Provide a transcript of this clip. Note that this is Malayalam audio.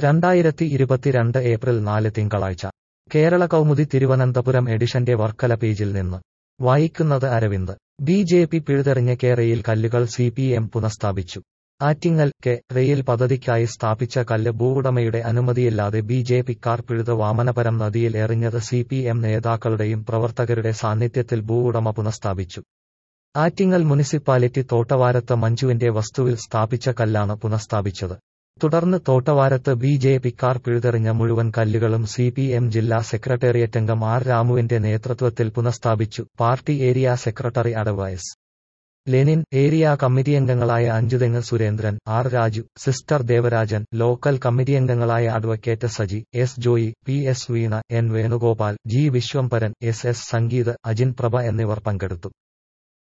രണ്ടായിരത്തി ഇരുപത്തിരണ്ട് ഏപ്രിൽ നാല് തിങ്കളാഴ്ച കേരള കൗമുദി തിരുവനന്തപുരം എഡിഷന്റെ വർക്കല പേജിൽ നിന്ന് വായിക്കുന്നത് അരവിന്ദ് ബി ജെ പി പിഴുതെറിഞ്ഞ കേരയിൽ കല്ലുകൾ സി പി എം പുനഃസ്ഥാപിച്ചു ആറ്റിങ്ങൽ കെ റെയിൽ പദ്ധതിക്കായി സ്ഥാപിച്ച കല്ല് ഭൂവുടമയുടെ അനുമതിയില്ലാതെ ബി ജെ പിക്കാർ പിഴുത് വാമനപരം നദിയിൽ എറിഞ്ഞത് സി പി എം നേതാക്കളുടെയും പ്രവർത്തകരുടെ സാന്നിധ്യത്തിൽ ഭൂവുടമ പുനഃസ്ഥാപിച്ചു ആറ്റിങ്ങൽ മുനിസിപ്പാലിറ്റി തോട്ടവാരത്ത് മഞ്ജുവിന്റെ വസ്തുവിൽ സ്ഥാപിച്ച കല്ലാണ് പുനഃസ്ഥാപിച്ചത് തുടർന്ന് തോട്ടവാരത്ത് ബി ജെ പിക്കാർ പിഴുതെറിഞ്ഞ മുഴുവൻ കല്ലുകളും സി പി എം ജില്ലാ സെക്രട്ടേറിയറ്റംഗം ആർ രാമുവിന്റെ നേതൃത്വത്തിൽ പുനഃസ്ഥാപിച്ചു പാർട്ടി ഏരിയ സെക്രട്ടറി അഡവൈസ് ലെനിൻ ഏരിയ കമ്മിറ്റിയംഗങ്ങളായ Anchuthengu Surendran R Raju sister Devarajan local കമ്മിറ്റിയംഗങ്ങളായ advocate Saji S Joy P S Veena N Venugopal G Viswambharan S S Sangeeth Ajin Prabha എന്നിവർ പങ്കെടുത്തു